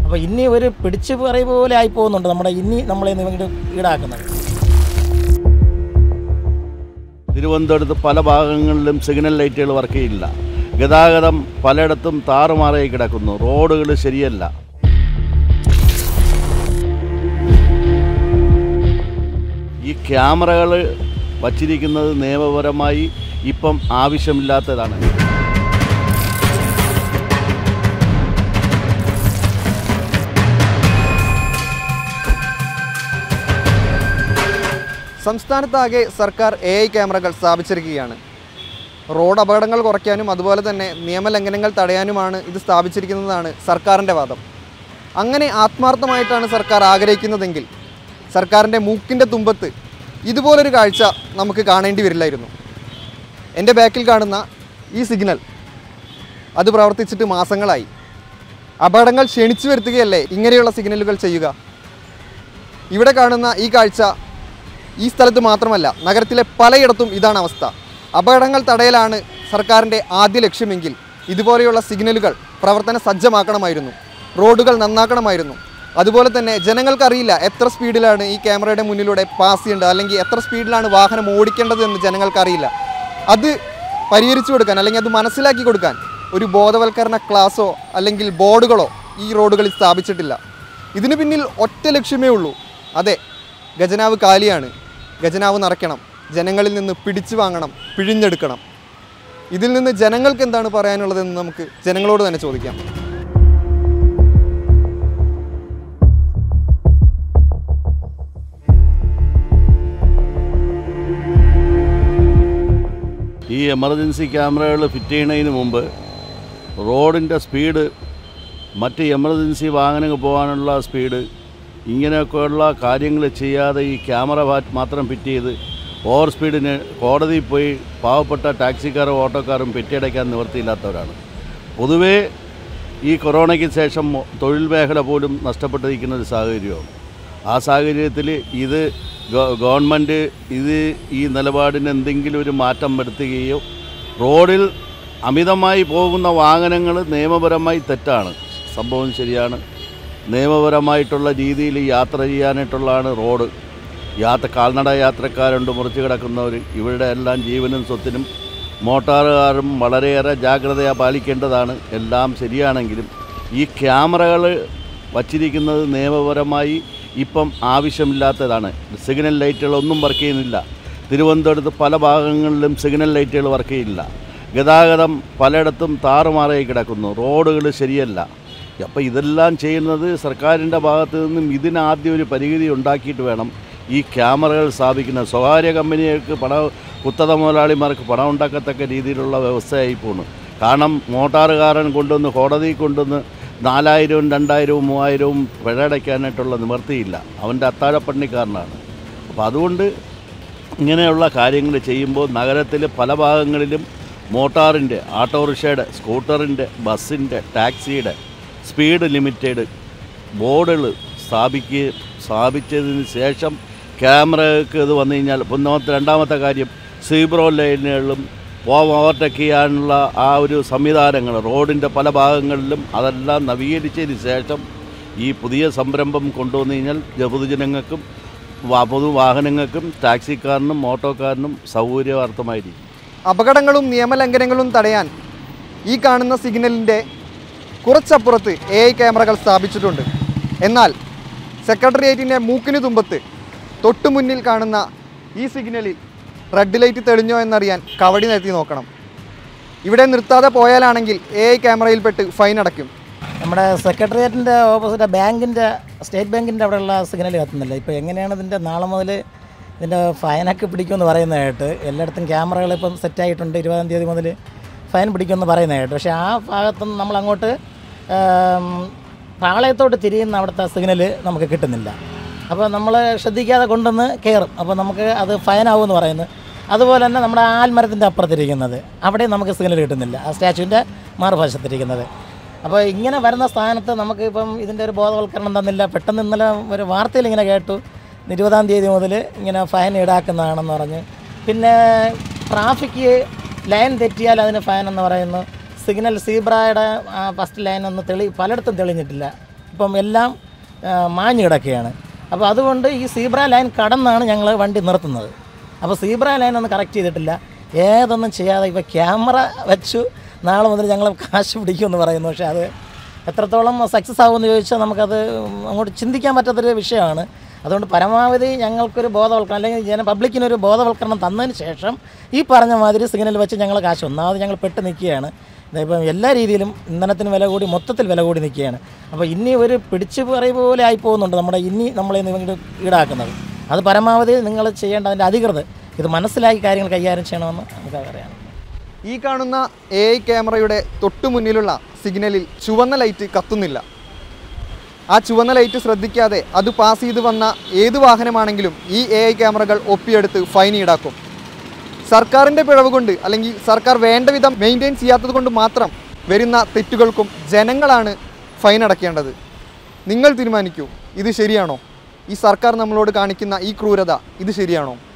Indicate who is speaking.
Speaker 1: അപ്പോൾ ഇനി ഒരു പിടിച്ചു പറയ പോലെ ആയി പോകുന്നുണ്ട് നമ്മുടെ ഇനി നമ്മളെ ഇങ്ങോട്ട് ഈടാക്കുന്നത്
Speaker 2: തിരുവനന്തപുരത്ത് പല ഭാഗങ്ങളിലും സിഗ്നൽ ലൈറ്റുകൾ വർക്ക് ചെയ്യില്ല ഗതാഗതം പലയിടത്തും താറുമാറായി കിടക്കുന്നു റോഡുകൾ ശരിയല്ല ഈ ക്യാമറകൾ വച്ചിരിക്കുന്നത് നിയമപരമായി ഇപ്പം ആവശ്യമില്ലാത്തതാണ്
Speaker 3: സംസ്ഥാനത്താകെ സർക്കാർ എ ഐ ക്യാമറകൾ സ്ഥാപിച്ചിരിക്കുകയാണ് റോഡ് അപകടങ്ങൾ കുറയ്ക്കാനും അതുപോലെ തന്നെ നിയമലംഘനങ്ങൾ തടയാനുമാണ് ഇത് സ്ഥാപിച്ചിരിക്കുന്നതാണ് സർക്കാരിൻ്റെ വാദം അങ്ങനെ ആത്മാർത്ഥമായിട്ടാണ് സർക്കാർ ആഗ്രഹിക്കുന്നതെങ്കിൽ സർക്കാരിൻ്റെ മൂക്കിൻ്റെ തുമ്പത്ത് ഇതുപോലൊരു കാഴ്ച നമുക്ക് കാണേണ്ടി വരില്ലായിരുന്നു എൻ്റെ ബാക്കിൽ കാണുന്ന ഈ സിഗ്നൽ അത് പ്രവർത്തിച്ചിട്ട് മാസങ്ങളായി അപകടങ്ങൾ ക്ഷണിച്ചു വരുത്തുകയല്ലേ ഇങ്ങനെയുള്ള സിഗ്നലുകൾ ചെയ്യുക ഇവിടെ കാണുന്ന ഈ കാഴ്ച ഈ സ്ഥലത്ത് മാത്രമല്ല നഗരത്തിലെ പലയിടത്തും ഇതാണ് അവസ്ഥ അപകടങ്ങൾ തടയലാണ് സർക്കാരിൻ്റെ ആദ്യ ലക്ഷ്യമെങ്കിൽ ഇതുപോലെയുള്ള സിഗ്നലുകൾ പ്രവർത്തന സജ്ജമാക്കണമായിരുന്നു റോഡുകൾ നന്നാക്കണമായിരുന്നു അതുപോലെ തന്നെ ജനങ്ങൾക്കറിയില്ല എത്ര സ്പീഡിലാണ് ഈ ക്യാമറയുടെ മുന്നിലൂടെ പാസ് ചെയ്യേണ്ടത് അല്ലെങ്കിൽ എത്ര സ്പീഡിലാണ് വാഹനം ഓടിക്കേണ്ടത് എന്ന് ജനങ്ങൾക്കറിയില്ല അത് പരിഹരിച്ചു കൊടുക്കാൻ അല്ലെങ്കിൽ അത് മനസ്സിലാക്കി കൊടുക്കാൻ ഒരു ബോധവൽക്കരണ ക്ലാസ്സോ അല്ലെങ്കിൽ ബോർഡുകളോ ഈ റോഡുകളിൽ സ്ഥാപിച്ചിട്ടില്ല ഇതിനു പിന്നിൽ ഒറ്റ ലക്ഷ്യമേ ഉള്ളൂ അതെ ഖജനാവ് കാലിയാണ് ഖജനാവ് നിറയ്ക്കണം ജനങ്ങളിൽ നിന്ന് പിടിച്ചു വാങ്ങണം പിഴിഞ്ഞെടുക്കണം ഇതിൽ നിന്ന് ജനങ്ങൾക്ക് എന്താണ് പറയാനുള്ളതെന്ന് നമുക്ക് ജനങ്ങളോട് തന്നെ ചോദിക്കാം
Speaker 2: ഈ എമർജൻസി ക്യാമറകൾ ഫിറ്റ് ചെയ്യുന്നതിന് മുമ്പ് റോഡിൻ്റെ സ്പീഡ് മറ്റ് എമർജൻസി വാഹനങ്ങൾ പോകാനുള്ള സ്പീഡ് ഇങ്ങനെയൊക്കെയുള്ള കാര്യങ്ങൾ ചെയ്യാതെ ഈ ക്യാമറ മാ- മാത്രം ഫിറ്റ് ചെയ്ത് ഓവർ സ്പീഡിന് കോടതിയിൽ പോയി പാവപ്പെട്ട ടാക്സിക്കാരും ഓട്ടോക്കാരും പെറ്റിയടയ്ക്കാൻ നിവൃത്തിയില്ലാത്തവരാണ് പൊതുവേ ഈ കൊറോണയ്ക്ക് ശേഷം മൊ- തൊഴിൽ മേഖല പോലും നഷ്ടപ്പെട്ടിരിക്കുന്ന ഒരു സാഹചര്യമാണ് ആ സാഹചര്യത്തിൽ ഇത് ഗവ- ഗവൺമെൻറ് ഇത് ഈ നിലപാടിന് എന്തെങ്കിലും ഒരു മാറ്റം വരുത്തുകയോ റോഡിൽ അമിതമായി പോകുന്ന വാഹനങ്ങൾ നിയമപരമായി തെറ്റാണ് സംഭവം ശരിയാണ് നിയമപരമായിട്ടുള്ള രീതിയിൽ യാത്ര ചെയ്യാനായിട്ടുള്ളതാണ് റോഡ് യാത്ര കാൽനട യാത്രക്കാരുണ്ട് മുറിച്ച് കിടക്കുന്നവർ ഇവരുടെ എല്ലാം ജീവനും സ്വത്തിനും മോട്ടാറുകാരും വളരെയേറെ ജാഗ്രതയാ പാലിക്കേണ്ടതാണ് എല്ലാം ശരിയാണെങ്കിലും ഈ ക്യാമറകൾ വച്ചിരിക്കുന്നത് നിയമപരമായി ഇപ്പം ആവശ്യമില്ലാത്തതാണ് സിഗ്നൽ ലൈറ്റുകളൊന്നും വർക്ക് ചെയ്യുന്നില്ല തിരുവനന്തപുരത്ത് പല ഭാഗങ്ങളിലും സിഗ്നൽ ലൈറ്റുകൾ വർക്ക് ചെയ്യില്ല ഗതാഗതം പലയിടത്തും താറുമാറായി കിടക്കുന്നു റോഡുകൾ ശരിയല്ല അപ്പോൾ ഇതെല്ലാം ചെയ്യുന്നത് സർക്കാരിൻ്റെ ഭാഗത്ത് നിന്നും ഇതിനാദ്യം ഒരു പരിമിതി ഉണ്ടാക്കിയിട്ട് വേണം ഈ ക്യാമറകൾ സ്ഥാപിക്കുന്നത് സ്വകാര്യ കമ്പനികൾക്ക് പണം കുത്തക മുതലാളിമാർക്ക് പണം ഉണ്ടാക്കത്തക്ക രീതിയിലുള്ള വ്യവസ്ഥയായി പോണു കാരണം മോട്ടാറുകാരൻ കൊണ്ടുവന്ന് കോടതിയിൽ കൊണ്ടുവന്ന് നാലായിരവും രണ്ടായിരവും മൂവായിരവും പിഴയടയ്ക്കാനായിട്ടുള്ള നിവൃത്തിയില്ല അവൻ്റെ അത്താഴപ്പണിക്കാരനാണ് അപ്പോൾ അതുകൊണ്ട് ഇങ്ങനെയുള്ള കാര്യങ്ങൾ ചെയ്യുമ്പോൾ നഗരത്തിൽ പല ഭാഗങ്ങളിലും മോട്ടാറിൻ്റെ ഓട്ടോറിക്ഷയുടെ സ്കൂട്ടറിൻ്റെ ബസ്സിൻ്റെ ടാക്സിയുടെ സ്പീഡ് ലിമിറ്റഡ് ബോർഡുകൾ സ്ഥാപിക്കുകയും സ്ഥാപിച്ചതിന് ശേഷം ക്യാമറയ്ക്ക് ഇത് വന്നു കഴിഞ്ഞാൽ ഒന്നാമത്തെ രണ്ടാമത്തെ കാര്യം സീബ്രോ ലൈനുകളിലും ഓവർടേക്ക് ചെയ്യാനുള്ള ആ ഒരു സംവിധാനങ്ങൾ റോഡിൻ്റെ പല ഭാഗങ്ങളിലും അതെല്ലാം നവീകരിച്ചതിന് ശേഷം ഈ പുതിയ സംരംഭം കൊണ്ടുവന്നു കഴിഞ്ഞാൽ പൊതുജനങ്ങൾക്കും വാ- പൊതുവാഹനങ്ങൾക്കും ടാക്സിക്കാരനും ഓട്ടോക്കാരനും സൗകര്യാർത്ഥമായിരിക്കും
Speaker 3: അപകടങ്ങളും നിയമലംഘനങ്ങളും തടയാൻ ഈ കാണുന്ന സിഗ്നലിൻ്റെ കുറച്ചപ്പുറത്ത് എ ഐ ക്യാമറകൾ സ്ഥാപിച്ചിട്ടുണ്ട് എന്നാൽ സെക്രട്ടേറിയറ്റിൻ്റെ മൂക്കിന് തുമ്പത്ത് തൊട്ടു മുന്നിൽ കാണുന്ന ഈ സിഗ്നലിൽ റെഡ് ലൈറ്റ് തെളിഞ്ഞോ എന്നറിയാൻ കവടി നിർത്തി നോക്കണം ഇവിടെ നിർത്താതെ പോയാലാണെങ്കിൽ എ ഐ ക്യാമറയിൽപ്പെട്ട് ഫൈൻ അടയ്ക്കും
Speaker 1: നമ്മുടെ സെക്രട്ടേറിയറ്റിൻ്റെ ഓപ്പോസിറ്റ് ബാങ്കിൻ്റെ സ്റ്റേറ്റ് ബാങ്കിൻ്റെ അവിടെയുള്ള സിഗ്നൽ കത്തുന്നില്ല ഇപ്പോൾ എങ്ങനെയാണ് ഇതിൻ്റെ നാളെ മുതൽ ഇതിൻ്റെ ഫൈനൊക്കെ പിടിക്കുമെന്ന് പറയുന്നതായിട്ട് എല്ലായിടത്തും ക്യാമറകൾ ഇപ്പം സെറ്റായിട്ടുണ്ട് ഇരുപതാം തീയതി മുതൽ ഫൈൻ പിടിക്കുമെന്ന് പറയുന്നതായിട്ട് പക്ഷേ ആ ഭാഗത്തുനിന്ന് നമ്മൾ അങ്ങോട്ട് ആം, പാളയത്തോട്ട് തിരിയുന്ന അവിടുത്തെ സിഗ്നൽ നമുക്ക് കിട്ടുന്നില്ല അപ്പോൾ നമ്മൾ ശ്രദ്ധിക്കാതെ കൊണ്ടുവന്ന് കയറും അപ്പോൾ നമുക്ക് അത് ഫൈനാവുമെന്ന് പറയുന്നു അതുപോലെ തന്നെ നമ്മുടെ ആൽമരത്തിൻ്റെ അപ്പുറത്തിരിക്കുന്നത് അവിടെ നമുക്ക് സിഗ്നൽ കിട്ടുന്നില്ല ആ സ്റ്റാച്ചുവിൻ്റെ മാറുഭാഷത്തിരിക്കുന്നത് അപ്പോൾ ഇങ്ങനെ വരുന്ന സ്ഥാനത്ത് നമുക്ക് ഇപ്പം ഇതിൻ്റെ ഒരു ബോധവൽക്കരണം തന്നില്ല പെട്ടെന്ന് ഇന്നലെ ഒരു വാർത്തയിൽ ഇങ്ങനെ കേട്ടു ഇരുപതാം തീയതി മുതൽ ഇങ്ങനെ ഫൈൻ ഈടാക്കുന്നതാണെന്ന് പറഞ്ഞ് പിന്നെ ട്രാഫിക് ലൈൻ തെറ്റിയാൽ അതിന് ഫൈൻ എന്ന് പറയുന്നു സിഗ്നൽ സീബ്രയുടെ ഫസ്റ്റ് ലൈൻ ഒന്ന് തെളി പലയിടത്തും തെളിഞ്ഞിട്ടില്ല ഇപ്പം എല്ലാം ആ, മാഞ്ഞു കിടക്കുകയാണ് അപ്പോൾ അതുകൊണ്ട് ഈ സീബ്ര ലൈൻ കടന്നാണ് ഞങ്ങൾ വണ്ടി നിർത്തുന്നത് അപ്പോൾ സീബ്ര ലൈൻ ഒന്നും കറക്റ്റ് ചെയ്തിട്ടില്ല ഏതൊന്നും ചെയ്യാതെ ഇപ്പോൾ ക്യാമറ വെച്ചു നാളെ മുതൽ ഞങ്ങൾ കാശ് പിടിക്കുമെന്ന് പറയുന്നു പക്ഷേ അത് എത്രത്തോളം സക്സസ് ആകുമെന്ന് ചോദിച്ചാൽ നമുക്കത് അങ്ങോട്ട് ചിന്തിക്കാൻ പറ്റാത്തൊരു വിഷയമാണ് അതുകൊണ്ട് പരമാവധി ഞങ്ങൾക്കൊരു ബോധവൽക്കരണം അല്ലെങ്കിൽ ജന പബ്ലിക്കിനൊരു ബോധവൽക്കരണം തന്നതിന് ശേഷം ഈ പറഞ്ഞ മാതിരി സിഗ്നൽ വെച്ച് ഞങ്ങൾ കാശ് ഒന്നാമത് ഞങ്ങൾ പെട്ട് നിൽക്കുകയാണ് ഇപ്പം എല്ലാ രീതിയിലും ഇന്ധനത്തിന് വില കൂടി മൊത്തത്തിൽ വില കൂടി നിൽക്കുകയാണ് അപ്പോൾ ഇനി ഒരു പിടിച്ചു പറയ പോലെ ആയി പോകുന്നുണ്ട് നമ്മുടെ ഇനി നമ്മളെ ഇങ്ങോട്ട് ഈടാക്കുന്നത് അത് പരമാവധി നിങ്ങൾ ചെയ്യേണ്ട അതിൻ്റെ അധികൃതർ ഇത് മനസ്സിലാക്കി കാര്യങ്ങൾ കൈകാര്യം ചെയ്യണമെന്ന് നമുക്ക് പറയാം
Speaker 3: ഈ കാണുന്ന എ ഐ ക്യാമറയുടെ തൊട്ടു മുന്നിലുള്ള സിഗ്നലിൽ ചുവന്ന ലൈറ്റ് കത്തുന്നില്ല ആ ചുവന്ന ലൈറ്റ് ശ്രദ്ധിക്കാതെ അത് പാസ് ചെയ്ത് വന്ന ഏത് വാഹനമാണെങ്കിലും ഈ എ ഐ ക്യാമറകൾ ഒപ്പിയെടുത്ത് ഫൈൻ ഈടാക്കും സർക്കാരിൻ്റെ പിഴവ് കൊണ്ട് അല്ലെങ്കിൽ സർക്കാർ വേണ്ട വിധം മെയിൻറ്റെയിൻ ചെയ്യാത്തത് കൊണ്ട് മാത്രം വരുന്ന തെറ്റുകൾക്കും ജനങ്ങളാണ് ഫൈൻ അടയ്ക്കേണ്ടത് നിങ്ങൾ തീരുമാനിക്കൂ ഇത് ശരിയാണോ ഈ സർക്കാർ നമ്മളോട് കാണിക്കുന്ന ഈ ക്രൂരത ഇത് ശരിയാണോ